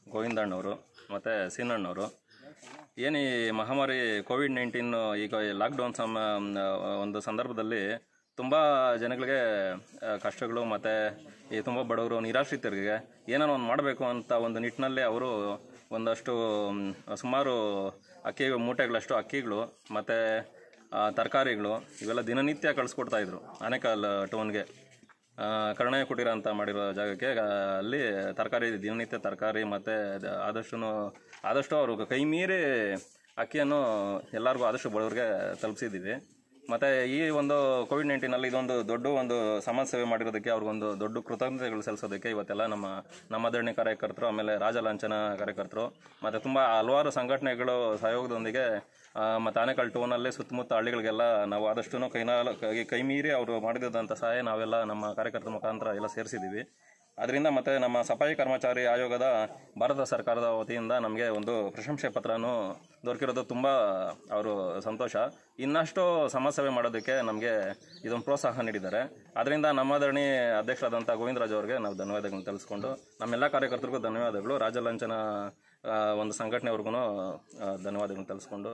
ಗೋವಿಂದಣ್ಣವರು ಮತ್ತು ಸೀನಣ್ಣವರು ಏನು ಈ ಮಹಾಮಾರಿ ಕೋವಿಡ್ ನೈನ್ಟೀನ್ ಈಗ ಲಾಕ್ಡೌನ್ ಸಮ ಒಂದು ಸಂದರ್ಭದಲ್ಲಿ ತುಂಬ ಜನಗಳಿಗೆ ಆ, ಕಷ್ಟಗಳು ಮತ್ತು ಈ ತುಂಬ ಬಡವರು ನಿರಾಶ್ರಿತರಿಗೆ ಏನಾರು ಒಂದು ಮಾಡಬೇಕು ಅಂತ ಒಂದು ನಿಟ್ಟಿನಲ್ಲಿ ಅವರು ಒಂದಷ್ಟು ಮ್, ಸುಮಾರು ಅಕ್ಕಿ ಮೂಟೆಗಳಷ್ಟು ಅಕ್ಕಿಗಳು ಮತ್ತು ತರಕಾರಿಗಳು ಇವೆಲ್ಲ ದಿನನಿತ್ಯ ಕಳಿಸ್ಕೊಡ್ತಾ ಇದ್ರು ಆನೇಕಲ್ ಟೌನ್ಗೆ ಕರುಣಯ ಕುಟೀರ ಅಂತ ಮಾಡಿರೋ ಜಾಗಕ್ಕೆ ಆ, ಅಲ್ಲಿ ತರಕಾರಿ ದಿನನಿತ್ಯ ತರಕಾರಿ ಮತ್ತು ಆದಷ್ಟು ಆದಷ್ಟು ಅವರು ಕೈ ಮೀರಿ ಅಕ್ಕಿಯನ್ನು ಎಲ್ಲರಿಗೂ ಆದಷ್ಟು ಬಡವರಿಗೆ ತಲುಪಿಸಿದ್ದೀವಿ ಮತ್ತು ಈ ಒಂದು ಕೋವಿಡ್ ನೈನ್ಟೀನಲ್ಲಿ ಇದೊಂದು ದೊಡ್ಡ ಒಂದು ಸಮಾಜ ಸೇವೆ ಮಾಡಿರೋದಕ್ಕೆ ಅವ್ರಿಗೊಂದು ದೊಡ್ಡ ಕೃತಜ್ಞತೆಗಳು ಸಲ್ಲಿಸೋದಕ್ಕೆ ಇವತ್ತೆಲ್ಲ ನಮ್ಮ ನಮ್ಮ ಧರಣಿ ಕಾರ್ಯಕರ್ತರು ಆಮೇಲೆ ರಾಜ ಲಾಂಛನ ಕಾರ್ಯಕರ್ತರು ಮತ್ತು ತುಂಬ ಹಲವಾರು ಸಂಘಟನೆಗಳು ಸಹಯೋಗದೊಂದಿಗೆ ಮತ್ತು ಆನೆಕಲ್ ಟೋನಲ್ಲಿ ಸುತ್ತಮುತ್ತ ಹಳ್ಳಿಗಳಿಗೆಲ್ಲ ನಾವು ಆದಷ್ಟು ಕೈನಾಲ ಕೈ ಕೈ ಮೀರಿ ಅವರು ಮಾಡಿದಂಥ ಸಹಾಯ ನಾವೆಲ್ಲ ನಮ್ಮ ಕಾರ್ಯಕರ್ತರ ಮುಖಾಂತರ ಎಲ್ಲ ಸೇರಿಸಿದ್ದೀವಿ ಅದರಿಂದ ಮತ್ತು ನಮ್ಮ ಸಫಾಯಿ ಕರ್ಮಚಾರಿ ಆಯೋಗದ ಭಾರತ ಸರ್ಕಾರದ ವತಿಯಿಂದ ನಮಗೆ ಒಂದು ಪ್ರಶಂಸೆ ಪತ್ರನೂ ದೊರಕಿರೋದು ತುಂಬ ಅವರು ಸಂತೋಷ ಇನ್ನಷ್ಟು ಸಮಾಜ ಸೇವೆ ಮಾಡೋದಕ್ಕೆ ನಮಗೆ ಇದೊಂದು ಪ್ರೋತ್ಸಾಹ ನೀಡಿದ್ದಾರೆ ಅದರಿಂದ ನಮ್ಮ ಧರಣಿ ಅಧ್ಯಕ್ಷರಾದಂಥ ಗೋವಿಂದರಾಜ್ ಅವರಿಗೆ ನಾವು ಧನ್ಯವಾದಗಳನ್ನು ತಿಳಿಸ್ಕೊಂಡು ನಮ್ಮೆಲ್ಲ ಕಾರ್ಯಕರ್ತರಿಗೂ ಧನ್ಯವಾದಗಳು ರಾಜ ಲಾಂಛನ ಆ, ಒಂದು ಸಂಘಟನೆಯವ್ರಿಗೂ ಧನ್ಯವಾದಗಳನ್ನು ತಿಳಿಸ್ಕೊಂಡು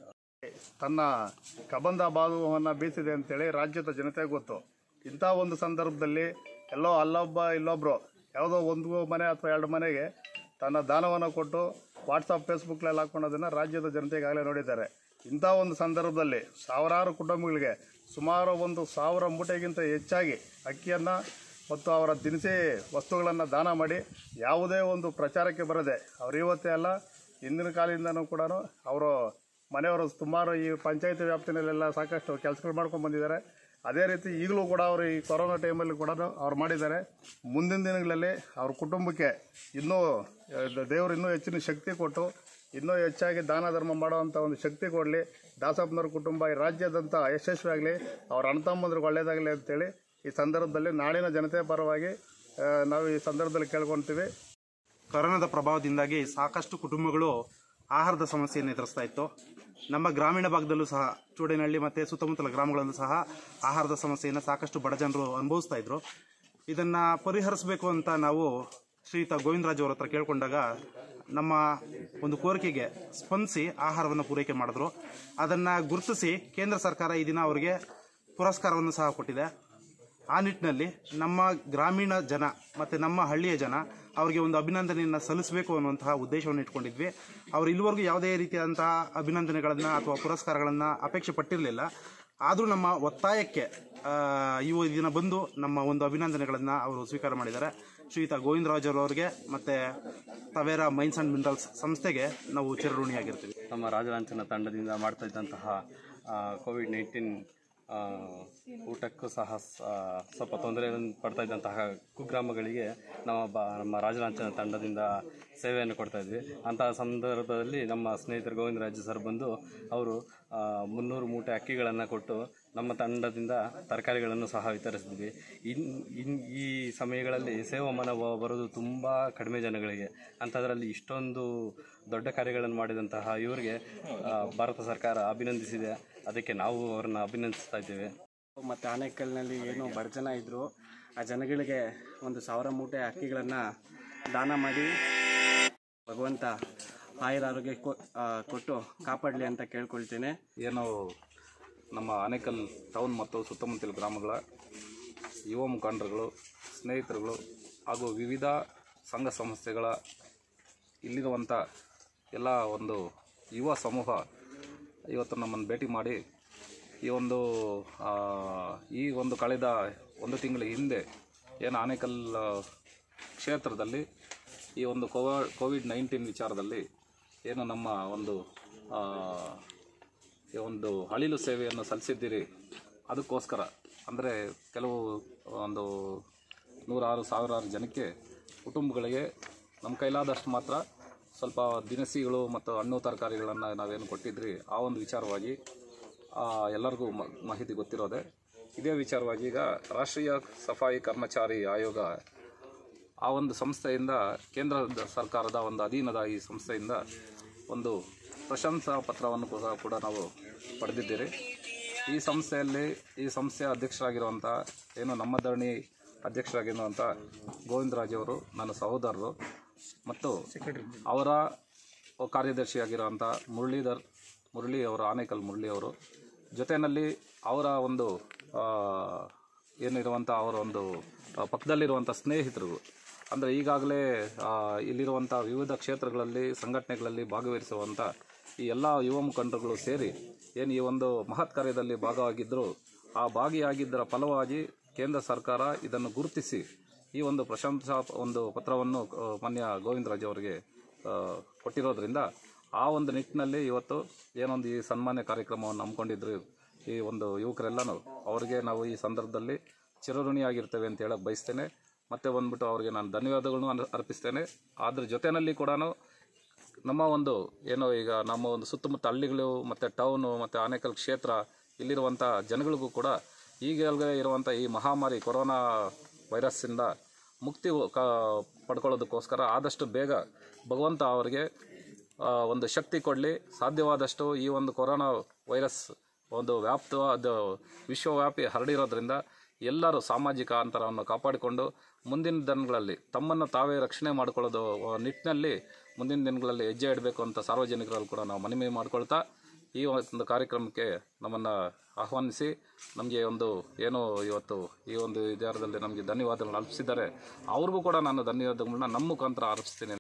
ತನ್ನ ಕಬಂದ ಬಾಧುವನ್ನು ಬೀಸಿದೆ ಅಂತೇಳಿ ರಾಜ್ಯದ ಜನತೆಗೆ ಗೊತ್ತು ಇಂಥ ಒಂದು ಸಂದರ್ಭದಲ್ಲಿ ಎಲ್ಲೋ ಅಲ್ಲೊಬ್ಬ ಇಲ್ಲೊಬ್ರು ಯಾವುದೋ ಒಂದು ಮನೆ ಅಥವಾ ಎರಡು ಮನೆಗೆ ತನ್ನ ದಾನವನ್ನು ಕೊಟ್ಟು ವಾಟ್ಸಪ್ ಫೇಸ್ಬುಕ್ಲೆಲ್ಲ ಹಾಕ್ಕೊಳೋದನ್ನು ರಾಜ್ಯದ ಜನತೆಗಾಗಲೇ ನೋಡಿದ್ದಾರೆ ಇಂಥ ಒಂದು ಸಂದರ್ಭದಲ್ಲಿ ಸಾವಿರಾರು ಕುಟುಂಬಗಳಿಗೆ ಸುಮಾರು ಒಂದು ಸಾವಿರ ಮೂಟೆಗಿಂತ ಹೆಚ್ಚಾಗಿ ಅಕ್ಕಿಯನ್ನು ಮತ್ತು ಅವರ ದಿನಸಿ ವಸ್ತುಗಳನ್ನು ದಾನ ಮಾಡಿ ಯಾವುದೇ ಒಂದು ಪ್ರಚಾರಕ್ಕೆ ಬರದೆ ಅವ್ರು ಇವತ್ತೇ ಅಲ್ಲ ಹಿಂದಿನ ಕಾಲದಿಂದನೂ ಕೂಡ ಅವರು ಮನೆಯವರು ಸುಮಾರು ಈ ಪಂಚಾಯತಿ ವ್ಯಾಪ್ತಿನಲ್ಲೆಲ್ಲ ಸಾಕಷ್ಟು ಕೆಲಸಗಳು ಮಾಡ್ಕೊಂಡು ಬಂದಿದ್ದಾರೆ ಅದೇ ರೀತಿ ಈಗಲೂ ಕೂಡ ಅವರು ಈ ಕೊರೋನಾ ಟೈಮಲ್ಲಿ ಕೂಡ ಅವ್ರು ಮಾಡಿದ್ದಾರೆ ಮುಂದಿನ ದಿನಗಳಲ್ಲಿ ಅವ್ರ ಕುಟುಂಬಕ್ಕೆ ಇನ್ನೂ ಅಹ್, ದೇವರು ಇನ್ನೂ ಹೆಚ್ಚಿನ ಶಕ್ತಿ ಕೊಟ್ಟು ಇನ್ನೂ ಹೆಚ್ಚಾಗಿ ದಾನ ಧರ್ಮ ಮಾಡುವಂಥ ಒಂದು ಶಕ್ತಿ ಕೊಡಲಿ ದಾಸಪ್ಪನವ್ರ ಕುಟುಂಬ ಈ ರಾಜ್ಯದಂತ ಯಶಸ್ವಿ ಆಗಲಿ ಅವ್ರ ಅಣ್ಣ ತಮ್ಮಂದ್ರಿಗೆ ಒಳ್ಳೇದಾಗಲಿ ಅಂತೇಳಿ ಈ ಸಂದರ್ಭದಲ್ಲಿ ನಾಡಿನ ಜನತೆ ಪರವಾಗಿ ಆ, ನಾವು ಈ ಸಂದರ್ಭದಲ್ಲಿ ಕೇಳ್ಕೊಳ್ತೀವಿ ಕೊರೋನಾದ ಪ್ರಭಾವದಿಂದಾಗಿ ಸಾಕಷ್ಟು ಕುಟುಂಬಗಳು ಆಹಾರದ ಸಮಸ್ಯೆಯನ್ನು ಎದುರಿಸ್ತಾ ಇತ್ತು ನಮ್ಮ ಗ್ರಾಮೀಣ ಭಾಗದಲ್ಲೂ ಸಹ ಚೂಡೇನಹಳ್ಳಿ ಮತ್ತು ಸುತ್ತಮುತ್ತಲ ಗ್ರಾಮಗಳಲ್ಲೂ ಸಹ ಆಹಾರದ ಸಮಸ್ಯೆಯನ್ನು ಸಾಕಷ್ಟು ಬಡ ಜನರು ಅನುಭವಿಸ್ತಾ ಇದ್ರು ಇದನ್ನು ಪರಿಹರಿಸಬೇಕು ಅಂತ ನಾವು ಶ್ರೀಯುತ ಗೋವಿಂದರಾಜ್ ಅವರ ಹತ್ರ ಕೇಳ್ಕೊಂಡಾಗ ನಮ್ಮ ಒಂದು ಕೋರಿಕೆಗೆ ಸ್ಪಂದಿಸಿ ಆಹಾರವನ್ನು ಪೂರೈಕೆ ಮಾಡಿದ್ರು ಅದನ್ನು ಗುರುತಿಸಿ ಕೇಂದ್ರ ಸರ್ಕಾರ ಈ ದಿನ ಅವರಿಗೆ ಪುರಸ್ಕಾರವನ್ನು ಸಹ ಕೊಟ್ಟಿದೆ ಆ ನಿಟ್ಟಿನಲ್ಲಿ ನಮ್ಮ ಗ್ರಾಮೀಣ ಜನ ಮತ್ತು ನಮ್ಮ ಹಳ್ಳಿಯ ಜನ ಅವರಿಗೆ ಒಂದು ಅಭಿನಂದನೆಯನ್ನು ಸಲ್ಲಿಸಬೇಕು ಅನ್ನುವಂತಹ ಉದ್ದೇಶವನ್ನು ಇಟ್ಕೊಂಡಿದ್ವಿ ಅವರು ಇಲ್ಲಿವರೆಗೂ ಯಾವುದೇ ರೀತಿಯಾದಂತಹ ಅಭಿನಂದನೆಗಳನ್ನು ಅಥವಾ ಪುರಸ್ಕಾರಗಳನ್ನು ಅಪೇಕ್ಷೆ ಪಟ್ಟಿರಲಿಲ್ಲ ಆದರೂ ನಮ್ಮ ಒತ್ತಾಯಕ್ಕೆ ಆ, ಈ ದಿನ ಬಂದು ನಮ್ಮ ಒಂದು ಅಭಿನಂದನೆಗಳನ್ನು ಅವರು ಸ್ವೀಕಾರ ಮಾಡಿದ್ದಾರೆ ಶ್ರೀಯುತ ಗೋವಿಂದರಾಜ್ ಅವರಿಗೆ ಮತ್ತು ತವೇರಾ ಮೈನ್ಸ್ ಆ್ಯಂಡ್ ಮಿನರಲ್ಸ್ ಸಂಸ್ಥೆಗೆ ನಾವು ಚಿರಋಣಿಯಾಗಿರ್ತೀವಿ ನಮ್ಮ ರಾಜಲಾಂಛನ ತಂಡದಿಂದ ಮಾಡ್ತಾ ಇದ್ದಂತಹ ಕೋವಿಡ್ ನೈನ್ಟೀನ್ ಊಟಕ್ಕೂ ಸಹ ಸ- ಸ್ವಲ್ಪ ತೊಂದರೆಯನ್ನು ಪಡ್ತಾ ಇದ್ದಂತಹ ಕುಗ್ರಾಮಗಳಿಗೆ ನಮ್ಮ ಬ ನಮ್ಮ ರಾಜಲಾಂಛನ ತಂಡದಿಂದ ಸೇವೆಯನ್ನು ಕೊಡ್ತಾ ಇದ್ವಿ ಅಂತಹ ಸಂದರ್ಭದಲ್ಲಿ ನಮ್ಮ ಸ್ನೇಹಿತರು ಗೋವಿಂದರಾಜ್ ಸರ್ ಬಂದು ಅವರು ಆ, ಮುನ್ನೂರು ಮೂಟೆ ಅಕ್ಕಿಗಳನ್ನು ಕೊಟ್ಟು ನಮ್ಮ ತಂಡದಿಂದ ತರಕಾರಿಗಳನ್ನು ಸಹ ವಿತರಿಸಿದ್ವಿ ಇನ್ ಇನ್ ಈ ಸಮಯಗಳಲ್ಲಿ ಸೇವಾ ಮನೋಭಾವ ಬರೋದು ತುಂಬ ಕಡಿಮೆ ಜನಗಳಿಗೆ ಅಂಥದ್ರಲ್ಲಿ ಇಷ್ಟೊಂದು ದೊಡ್ಡ ಕಾರ್ಯಗಳನ್ನು ಮಾಡಿದಂತಹ ಇವರಿಗೆ ಆ, ಭಾರತ ಸರ್ಕಾರ ಅಭಿನಂದಿಸಿದೆ ಅದಕ್ಕೆ ನಾವು ಅವರನ್ನು ಅಭಿನಂದಿಸ್ತಾ ಇದ್ದೇವೆ ಮತ್ತು ಆನೇಕಲ್ನಲ್ಲಿ ಏನು ಬಡ ಜನ ಇದ್ದರು ಆ ಜನಗಳಿಗೆ ಒಂದು ಸಾವಿರ ಮೂಟೆ ಅಕ್ಕಿಗಳನ್ನು ದಾನ ಮಾಡಿ ಭಗವಂತ ಆಯುರ ಆರೋಗ್ಯ ಕೊ- ಆ, ಕೊಟ್ಟು ಕಾಪಾಡಲಿ ಅಂತ ಕೇಳ್ಕೊಳ್ತೇನೆ ಏನು ನಮ್ಮ ಆನೇಕಲ್ ಟೌನ್ ಮತ್ತು ಸುತ್ತಮುತ್ತಲ ಗ್ರಾಮಗಳ ಯುವ ಮುಖಂಡರುಗಳು ಸ್ನೇಹಿತರುಗಳು ಹಾಗೂ ವಿವಿಧ ಸಂಘ ಸಂಸ್ಥೆಗಳ ಇಲ್ಲಿರುವಂಥ ಎಲ್ಲ ಒಂದು ಯುವ ಸಮೂಹ ಇವತ್ತು ನಮ್ಮನ್ನು ಭೇಟಿ ಮಾಡಿ ಈ ಒಂದು ಆ, ಈ ಒಂದು ಕಳೆದ ಒಂದು ತಿಂಗಳ ಹಿಂದೆ ಏನು ಆನೇಕಲ್ ಆ, ಕ್ಷೇತ್ರದಲ್ಲಿ ಈ ಒಂದು ಕೋವ ಕೋವಿಡ್ ನೈನ್ಟೀನ್ ವಿಚಾರದಲ್ಲಿ ಏನು ನಮ್ಮ ಒಂದು ಆ, ಈ ಒಂದು ಅಳಿಲು ಸೇವೆಯನ್ನು ಸಲ್ಲಿಸಿದ್ದೀರಿ ಅದಕ್ಕೋಸ್ಕರ ಅಂದರೆ ಕೆಲವು ಒಂದು ನೂರಾರು ಸಾವಿರಾರು ಜನಕ್ಕೆ ಕುಟುಂಬಗಳಿಗೆ ನಮ್ಮ ಕೈಲಾದಷ್ಟು ಮಾತ್ರ ಸ್ವಲ್ಪ ದಿನಸಿಗಳು ಮತ್ತು ಹಣ್ಣು ತರಕಾರಿಗಳನ್ನು ನಾವೇನು ಕೊಟ್ಟಿದ್ರಿ ಆ ಒಂದು ವಿಚಾರವಾಗಿ ಆ, ಎಲ್ಲರಿಗೂ ಮ- ಮಾಹಿತಿ ಗೊತ್ತಿರೋದೆ ಇದೇ ವಿಚಾರವಾಗಿ ಈಗ ರಾಷ್ಟ್ರೀಯ ಸಫಾಯಿ ಕರ್ಮಚಾರಿ ಆಯೋಗ ಆ ಒಂದು ಸಂಸ್ಥೆಯಿಂದ ಕೇಂದ್ರ ಸರ್ಕಾರದ ಒಂದು ಅಧೀನದ ಈ ಸಂಸ್ಥೆಯಿಂದ ಒಂದು ಪ್ರಶಂಸಾ ಪತ್ರವನ್ನು ಕೂಡ ಕೂಡ ನಾವು ಪಡೆದಿದ್ದೀರಿ ಈ ಸಂಸ್ಥೆಯಲ್ಲಿ ಈ ಸಂಸ್ಥೆಯ ಅಧ್ಯಕ್ಷರಾಗಿರುವಂಥ ಏನು ನಮ್ಮ ಧರಣಿ ಅಧ್ಯಕ್ಷರಾಗಿರುವಂಥ ಗೋವಿಂದರಾಜ್ ಅವರು ನನ್ನ ಸಹೋದರರು ಮತ್ತು ಅವರ ಕಾರ್ಯದರ್ಶಿಯಾಗಿರೋಂಥ ಮುರಳೀಧರ್ ಮುರಳಿ ಅವರು ಆನೇಕಲ್ ಮುರಳಿ ಅವರು ಜೊತೆಯಲ್ಲಿ ಅವರ ಒಂದು ಆ, ಏನಿರುವಂಥ ಅವರ ಒಂದು ಆ, ಪಕ್ಕದಲ್ಲಿರುವಂಥ ಸ್ನೇಹಿತರು ಅಂದರೆ ಈಗಾಗಲೇ ಆ, ಇಲ್ಲಿರುವಂಥ ವಿವಿಧ ಕ್ಷೇತ್ರಗಳಲ್ಲಿ ಸಂಘಟನೆಗಳಲ್ಲಿ ಭಾಗವಹಿಸುವಂಥ ಈ ಎಲ್ಲ ಯುವ ಮುಖಂಡರುಗಳು ಸೇರಿ ಏನು ಈ ಒಂದು ಮಹತ್ ಕಾರ್ಯದಲ್ಲಿ ಭಾಗವಾಗಿದ್ದರು ಆ ಭಾಗಿಯಾಗಿದ್ದರ ಫಲವಾಗಿ ಕೇಂದ್ರ ಸರ್ಕಾರ ಇದನ್ನು ಗುರುತಿಸಿ ಈ ಒಂದು ಪ್ರಶಂಸಾ ಒಂದು ಪತ್ರವನ್ನು ಆ, ಮಾನ್ಯ ಗೋವಿಂದರಾಜ್ ಅವರಿಗೆ ಆ, ಕೊಟ್ಟಿರೋದ್ರಿಂದ ಆ ಒಂದು ನಿಟ್ಟಿನಲ್ಲಿ ಇವತ್ತು ಏನೊಂದು ಈ ಸನ್ಮಾನ್ಯ ಕಾರ್ಯಕ್ರಮವನ್ನು ಹಮ್ಮಿಕೊಂಡಿದ್ರು ಈ ಒಂದು ಯುವಕರೆಲ್ಲನೂ ಅವರಿಗೆ ನಾವು ಈ ಸಂದರ್ಭದಲ್ಲಿ ಚಿರಋಣಿಯಾಗಿರ್ತೇವೆ ಅಂತ ಹೇಳಕ್ಕೆ ಬಯಸ್ತೇನೆ ಮತ್ತೆ ಬಂದ್ಬಿಟ್ಟು ಅವರಿಗೆ ನಾನು ಧನ್ಯವಾದಗಳನ್ನು ಅರ್- ಅರ್ಪಿಸ್ತೇನೆ ಅದ್ರ ಜೊತೆಯಲ್ಲಿ ಕೂಡ ನಮ್ಮ ಒಂದು ಏನೋ ಈಗ ನಮ್ಮ ಒಂದು ಸುತ್ತಮುತ್ತ ಹಳ್ಳಿಗಳು ಮತ್ತು ಟೌನು ಮತ್ತು ಆನೇಕಲ್ ಕ್ಷೇತ್ರ ಇಲ್ಲಿರುವಂಥ ಜನಗಳಿಗೂ ಕೂಡ ಈಗಲೇ ಇರುವಂಥ ಈ ಮಹಾಮಾರಿ ಕೊರೋನಾ ವೈರಸ್ಸಿಂದ ಮುಕ್ತಿ ಕ ಪಡ್ಕೊಳ್ಳೋದಕ್ಕೋಸ್ಕರ ಆದಷ್ಟು ಬೇಗ ಭಗವಂತ ಅವರಿಗೆ ಆ, ಒಂದು ಶಕ್ತಿ ಕೊಡಲಿ ಸಾಧ್ಯವಾದಷ್ಟು ಈ ಒಂದು ಕೊರೋನಾ ವೈರಸ್ ಒಂದು ವ್ಯಾಪ್ತವಾದ ವಿಶ್ವವ್ಯಾಪಿ ಹರಡಿರೋದ್ರಿಂದ ಎಲ್ಲರೂ ಸಾಮಾಜಿಕ ಅಂತರವನ್ನು ಕಾಪಾಡಿಕೊಂಡು ಮುಂದಿನ ದಿನಗಳಲ್ಲಿ ತಮ್ಮನ್ನು ತಾವೇ ರಕ್ಷಣೆ ಮಾಡಿಕೊಳ್ಳೋದು ನಿಟ್ಟಿನಲ್ಲಿ ಮುಂದಿನ ದಿನಗಳಲ್ಲಿ ಹೆಜ್ಜೆ ಇಡಬೇಕು ಅಂತ ಸಾರ್ವಜನಿಕರಲ್ಲಿ ಕೂಡ ನಾವು ಮನವಿ ಮಾಡ್ಕೊಳ್ತಾ ಈ ಒಂದು ಕಾರ್ಯಕ್ರಮಕ್ಕೆ ನಮ್ಮನ್ನು ಆಹ್ವಾನಿಸಿ ನಮಗೆ ಒಂದು ಏನು ಇವತ್ತು ಈ ಒಂದು ವಿಚಾರದಲ್ಲಿ ನಮಗೆ ಧನ್ಯವಾದಗಳನ್ನು ಅರ್ಪಿಸಿದ್ದಾರೆ ಅವ್ರಿಗೂ ಕೂಡ ನಾನು ಧನ್ಯವಾದಗಳನ್ನ ನಮ್ಮ ಮುಖಾಂತರ ಅರ್ಪಿಸ್ತೀನಿ